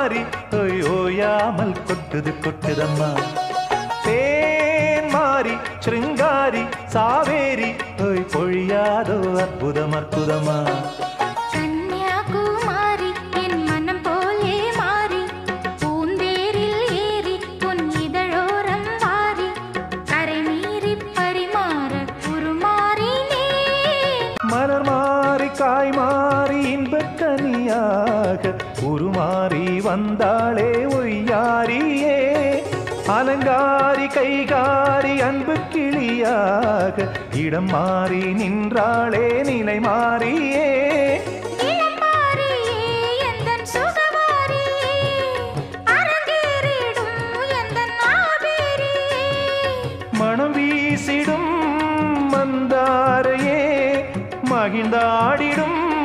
மாறி ஓய் ஓயாமல் கொட்டுது கொட்டுதம்மா தேன் மாறி சிருங்காரி சாவேரி ஓய் பொழியாதோ அற்புதம் அற்புதமா கன்னியாகுமாரி என் மனம் போலே மாறி பூந்தேரில் ஏறி உன் இதழோரம் வாரி கரை மீறி பரிமாற உருமாறினே மலர் மாறி காய் மாறி இன்பக்கனியாக உருமாறி வந்தாளே ஒய்யாரியே அலங்காரி கைகாரி அன்பு கிளியாக இடம் மாறி நின்றாளே நிலை மாறியே இளம்பாரியே எந்தன் சுகவாரியே அரங்கேறிடும் எந்தன் ஆபேரியே மனம் வீசிடும் மந்தாரையே மகிழ்ந்தாடிடும்